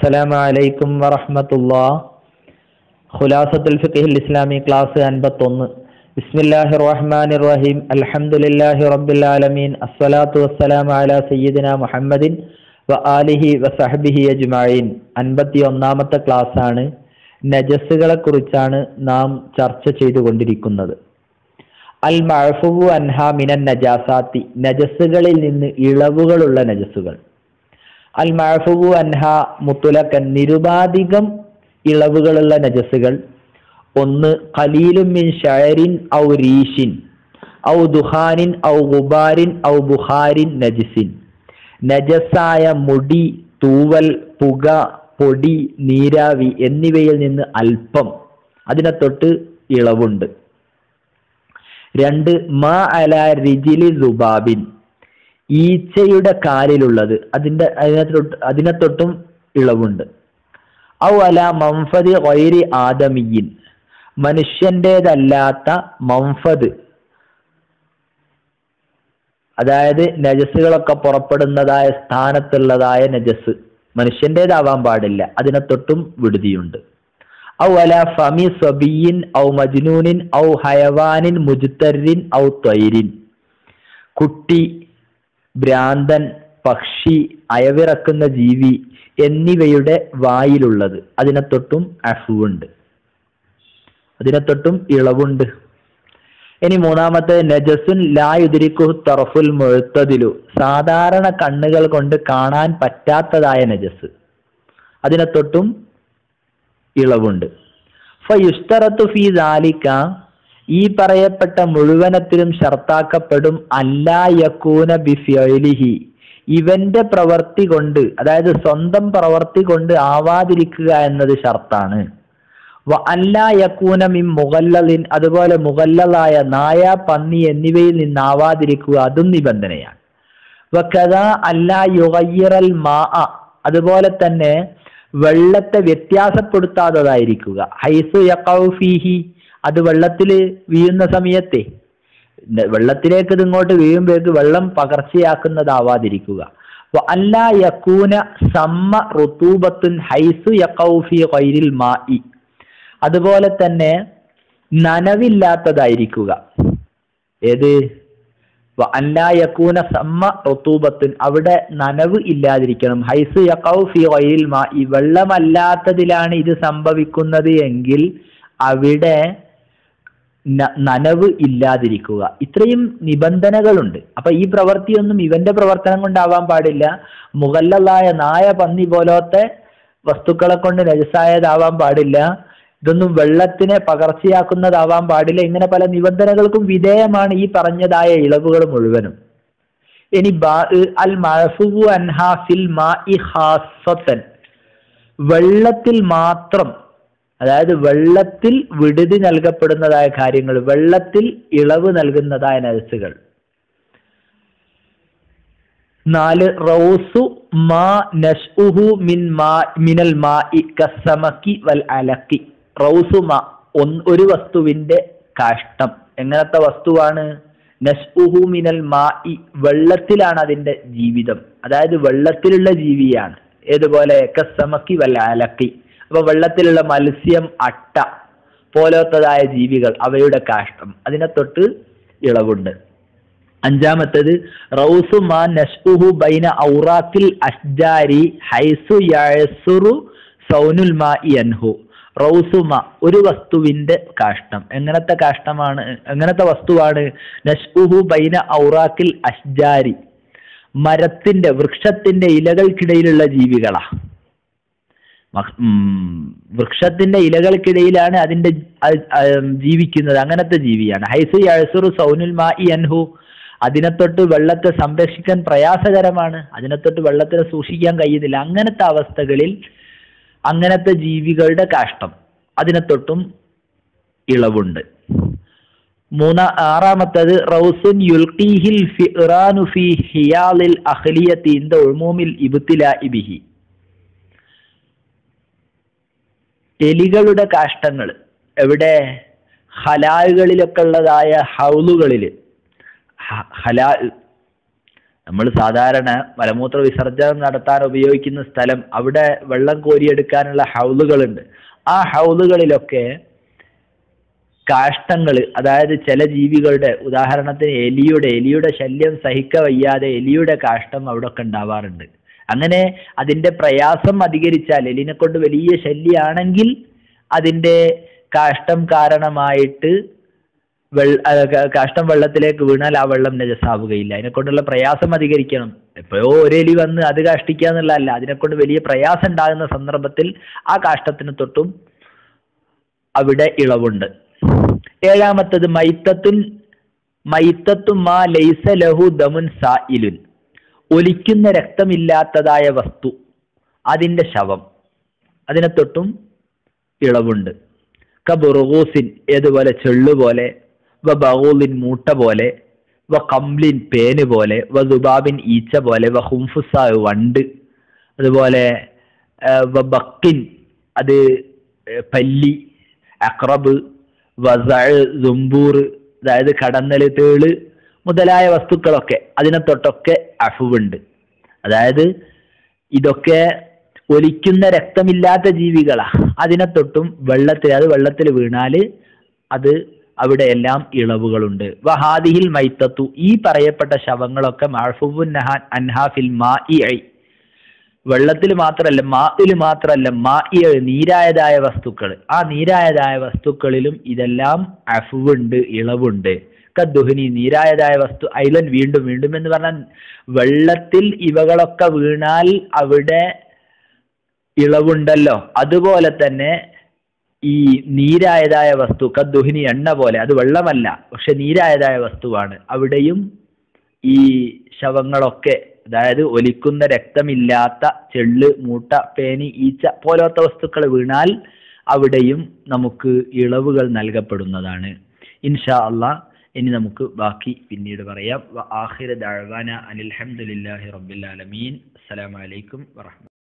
السلام عليكم ورحمة الله خلاصة الفقه الإسلامي class അൻപത്തൊന്ന് بسم الله الرحمن الرحيم الحمد لله رب العالمين الصلاة والسلام على سيدنا محمد وآله وصحبه أجمعين അൻപത്തി ഒന്നാമത്തെ ക്ലാസ് ആണ് നജസ്സുകളെ കുറിച്ചാണ് നാം ചർച്ച ചെയ്തുകൊണ്ടിരിക്കുന്നത് അൽ മഴഫുവു അൻഹ മിനൻ നജാസാത്തി നജസ്സുകളിൽ നിന്ന് ഇളവുകളുള്ള നജസ്സുകൾ അൽ മഴഫുവു അൻഹ മുത്തുലക്കൻ നിരുപാധികം ഇളവുകളുള്ള നജസ്സുകൾ ഒന്ന് ഖലീലും മിൻ ഷയറിൻ ഔ റീഷിൻ ഔ ദുഹാനിൻ ഔ ഗുബാരിൻ ഔ ബുഹാരിൻ നജിസിൻ നജസായ മുടി തൂവൽ പുക പൊടി നീരാവി എന്നിവയിൽ നിന്ന് അല്പം അതിനെ തൊട്ട് ഇളവുണ്ട് രണ്ട് മാ അല റിജിലി സുബാബിൻ ഈച്ചയുടെ കാലിലുള്ളത് അതിന്റെ അതിനെ തൊട്ട് അതിനെ തൊട്ടും ഇളവുണ്ട് ഔ അല മംഫദി വൈരി ആദമിയിൻ മനുഷ്യന്റേതല്ലാത്ത മംഫദ് അതായത് നജസ്സുകളൊക്കെ പുറപ്പെടുന്നതായ സ്ഥാനത്തുള്ളതായ നജസ് മനുഷ്യന്റേതാവാൻ പാടില്ല അതിനെ തൊട്ടും വിടുതിയുണ്ട് ഔ അല ഫമി സ്വബിയിൻ ഔ മജ്നൂനിൻ ഔ ഹയവാനിൻ മുജ്തരിൻ ഔ ത്വൈരിൻ കുട്ടി ഭ്രാന്തൻ പക്ഷി അയവിറക്കുന്ന ജീവി എന്നിവയുടെ വായിലുള്ളത് അതിനെ തൊട്ടും അഫുവുണ്ട് അതിനെ തൊട്ടും ഇളവുണ്ട് ഇനി മൂന്നാമത്തെ നജസുൻ ലായുദിരിക്കു തറഫുൽ മുഴുത്തതിലു സാധാരണ കണ്ണുകൾ കൊണ്ട് കാണാൻ പറ്റാത്തതായ നജസ് അതിനെ തൊട്ടും ഇളവുണ്ട് ഫയുസ്തറത്തു ഫി ദാലിക്ക ഈ പറയപ്പെട്ട മുഴുവനത്തിലും ഷർത്താക്കപ്പെടും അല്ലാ യക്കൂന ബിഫ്യലിഹി ഇവന്റെ പ്രവർത്തി കൊണ്ട് അതായത് സ്വന്തം പ്രവർത്തി കൊണ്ട് ആവാതിരിക്കുക എന്നത് ഷർത്താണ് വ അല്ലാ യക്കൂന മിൻ മുഗല്ലലിൻ അതുപോലെ മുഗല്ലലായ നായ പന്നി എന്നിവയിൽ നിന്നാവാതിരിക്കുക അതും നിബന്ധനയാണ് വക്കഥ അല്ലാ യുഗയ്യറൽ മാ അതുപോലെ തന്നെ വെള്ളത്തെ വ്യത്യാസപ്പെടുത്താത്തതായിരിക്കുക ഹൈസു യക്കൗഫീഹി അത് വെള്ളത്തിൽ വീഴുന്ന സമയത്തെ വെള്ളത്തിലേക്ക് ഇത് ഇങ്ങോട്ട് വീഴുമ്പോഴേക്ക് വെള്ളം പകർച്ചയാക്കുന്നതാവാതിരിക്കുക അല്ല യക്കൂന സമ്മ റുത്തൂബത്തുൻ ഹൈസു യക്കൗഫി ഗൈരിൽ മാഇ അതുപോലെ തന്നെ നനവില്ലാത്തതായിരിക്കുക ഏത് അല്ല യക്കൂന സമ്മ റുത്തൂബത്തുൻ അവിടെ നനവ് ഇല്ലാതിരിക്കണം ഹൈസു യക്കൗഫി ഗൈരിൽ മാഇ വെള്ളമല്ലാത്തതിലാണ് ഇത് സംഭവിക്കുന്നത് എങ്കിൽ അവിടെ നനവ് ഇല്ലാതിരിക്കുക ഇത്രയും നിബന്ധനകളുണ്ട് അപ്പൊ ഈ പ്രവൃത്തിയൊന്നും ഇവന്റെ പ്രവർത്തനം കൊണ്ടാവാൻ പാടില്ല മുഗല്ലലായ നായ പന്നി പോലത്തെ വസ്തുക്കളെ കൊണ്ട് നജസായതാവാൻ പാടില്ല ഇതൊന്നും വെള്ളത്തിനെ പകർച്ചയാക്കുന്നതാവാൻ പാടില്ല ഇങ്ങനെ പല നിബന്ധനകൾക്കും വിധേയമാണ് ഈ പറഞ്ഞതായ ഇളവുകൾ മുഴുവനും ഇനി അൽ മഴഫുവു അൻഹാ ഫിൽ മാഇ ഹാസത്തൻ വെള്ളത്തിൽ മാത്രം അതായത് വെള്ളത്തിൽ വിടുതി നൽകപ്പെടുന്നതായ കാര്യങ്ങൾ വെള്ളത്തിൽ ഇളവ് നൽകുന്നതായ നജസുകൾ നാല് റൗസു മാ നഷ്ഉഹു മിൻ മാ മിനൽ മാഇ കസമക്കി വൽ അലക്കി റൗസു മാ ഒരു വസ്തുവിന്റെ കാഷ്ടം എങ്ങനത്തെ വസ്തുവാണ് നഷ്ഉഹു മിനൽ മാഇ വെള്ളത്തിലാണ് അതിന്റെ ജീവിതം അതായത് വെള്ളത്തിലുള്ള ജീവിയാണ് ഏതുപോലെ കസമക്കി വൽ അലക്കി അപ്പൊ വെള്ളത്തിലുള്ള മത്സ്യം അട്ട പോലത്തതായ ജീവികൾ അവയുടെ കാഷ്ടം അതിനെ തൊട്ട് ഇളവുണ്ട് അഞ്ചാമത്തത് റൗസു മാ നഷ്ഉഹു ബൈന ഔറാക്കിൽ അഷ്ജാരി ഹൈസു യസുറു സൗനുൽ മാ അൻഹു റൗസുമ ഒരു വസ്തുവിന്റെ കാഷ്ടം എങ്ങനത്തെ കാഷ്ടമാണ് എങ്ങനത്തെ വസ്തുവാണ് നഷ്ഉഹു ബൈന ഔറാക്കിൽ അഷ്ജാരി മരത്തിന്റെ വൃക്ഷത്തിന്റെ ഇലകൾക്കിടയിലുള്ള ജീവികളാ വൃക്ഷത്തിന്റെ ഇലകൾക്കിടയിലാണ് അതിന്റെ ജീവിക്കുന്നത് അങ്ങനത്തെ ജീവിയാണ് ഹൈസു യഴസുറു സൗനുൽ മാ അൻഹു അതിനെ തൊട്ട് വെള്ളത്തെ സംരക്ഷിക്കാൻ പ്രയാസകരമാണ് അതിനെ തൊട്ട് വെള്ളത്തിനെ സൂക്ഷിക്കാൻ കഴിയുന്നില്ല അങ്ങനത്തെ അവസ്ഥകളിൽ അങ്ങനത്തെ ജീവികളുടെ കാഷ്ടം അതിനെ തൊട്ടും ഇളവുണ്ട് മൂന്ന ആറാമത്തത് റൗസുൻ യുൽഖീഹിൽ ഫിറാനു ഫി ഹിയാലിൽ അഖ്ലിയത്തി ഇന്ദ ഉൾമൂമിൽ ഇബ്തിലാഇ ബിഹി എലികളുടെ കാഷ്ടങ്ങൾ എവിടെ ഹലാലുകളിലൊക്കെ ഉള്ളതായ ഹൗലുകളിൽ ഹലാ നമ്മൾ സാധാരണ മലമൂത്ര വിസർജനം നടത്താൻ ഉപയോഗിക്കുന്ന സ്ഥലം അവിടെ വെള്ളം കോരിയെടുക്കാനുള്ള ഹൗലുകളുണ്ട് ആ ഹൗലുകളിലൊക്കെ കാഷ്ടങ്ങൾ അതായത് ചില ജീവികളുടെ ഉദാഹരണത്തിന് എലിയുടെ എലിയുടെ ശല്യം സഹിക്ക വയ്യാതെ എലിയുടെ കാഷ്ടം അവിടെ ഒക്കെ ഉണ്ടാവാറുണ്ട് അങ്ങനെ അതിന്റെ പ്രയാസം അധികരിച്ചാൽ എലിനെ കൊണ്ട് വലിയ ശല്യമാണെങ്കിൽ അതിന്റെ കാഷ്ടം കാരണമായിട്ട് വെള്ള ആ, ക- കാഷ്ടം വെള്ളത്തിലേക്ക് വീണാൽ ആ വെള്ളം നജസാവുകയില്ല അതിനെ കൊണ്ടുള്ള പ്രയാസം അധികരിക്കണം എപ്പോഴോ ഒരു എലി വന്ന് അത് കാഷ്ടിക്കുക എന്നുള്ളതല്ല അതിനെ കൊണ്ട് വലിയ പ്രയാസം ഉണ്ടാകുന്ന സന്ദർഭത്തിൽ ആ കാഷ്ടത്തിന് തൊട്ടും അവിടെ ഇളവുണ്ട് ഏഴാമത്തത് മൈത്തത്തുൻ മൈത്തത്തും മാ ലൈസ ലഹു ദമുൻ സായിലുൻ ഒലിക്കുന്ന രക്തമില്ലാത്തതായ വസ്തു അതിന്റെ ശവം അതിനെ തൊട്ടും ഇളവുണ്ട് കബുറൂസിൻ ഏതുപോലെ ചെള്ളുപോലെ വ ബഹൂലിൻ മൂട്ട പോലെ വ കംലിൻ പേന് പോലെ വ ദുബാബിൻ ഈച്ച പോലെ വ ഹുംഫുസ വണ്ട് അതുപോലെ ആ, വ ബക്കിൻ അത് ഏ, പല്ലി അക്രബ് വസഴ് സുംബൂർ അതായത് കടന്നല് തേള് മുതലായ വസ്തുക്കളൊക്കെ അതിനെ തൊട്ടൊക്കെ അഫുവുണ്ട് അതായത് ഇതൊക്കെ ഒലിക്കുന്ന രക്തമില്ലാത്ത ജീവികളാ അതിനെ തൊട്ടും വെള്ളത്തിൽ അത് വെള്ളത്തിൽ വീണാല് അത് അവിടെയെല്ലാം ഇളവുകളുണ്ട് വഹാദിഹിൽ മൈത്തത്തു ഈ പറയപ്പെട്ട ശവങ്ങളൊക്കെ മഴഫുബുൻ നഹാൻ അൻഹാഫിൽ മാ ഇ ഐ വെള്ളത്തിൽ മാത്രമല്ല മായിൽ മാത്രമല്ല മാ ഇ നീരായതായ വസ്തുക്കൾ ആ നീരായതായ വസ്തുക്കളിലും ഇതെല്ലാം അഫുവുണ്ട് ഇളവുണ്ട് കദ്ദുഹിനി നീരായതായ വസ്തു ഐലൻ വീണ്ടും വീണ്ടും എന്ന് പറഞ്ഞാൽ വെള്ളത്തിൽ ഇവകളൊക്കെ വീണാൽ അവിടെ ഇളവുണ്ടല്ലോ അതുപോലെ തന്നെ ഈ നീരായതായ വസ്തു കദ്ദുഹിനി എണ്ണ പോലെ അത് വെള്ളമല്ല പക്ഷെ നീരായതായ വസ്തുവാണ് അവിടെയും ഈ ശവങ്ങളൊക്കെ അതായത് ഒലിക്കുന്ന രക്തമില്ലാത്ത ചെള്ള് മൂട്ട പേനി ഈച്ച പോലത്തെ വസ്തുക്കൾ വീണാൽ അവിടെയും നമുക്ക് ഇളവുകൾ നൽകപ്പെടുന്നതാണ് ഇൻഷാ അള്ളാ ഇനി നമുക്ക് ബാക്കി പിന്നീട് പറയാം വ ആഖിറ ദഅവാന അനിൽ ഹംദുലില്ലാഹി റബ്ബിൽ ആലമീൻ അസ്സലാമു അലൈക്കും വറഹ്മത്തുള്ളാഹി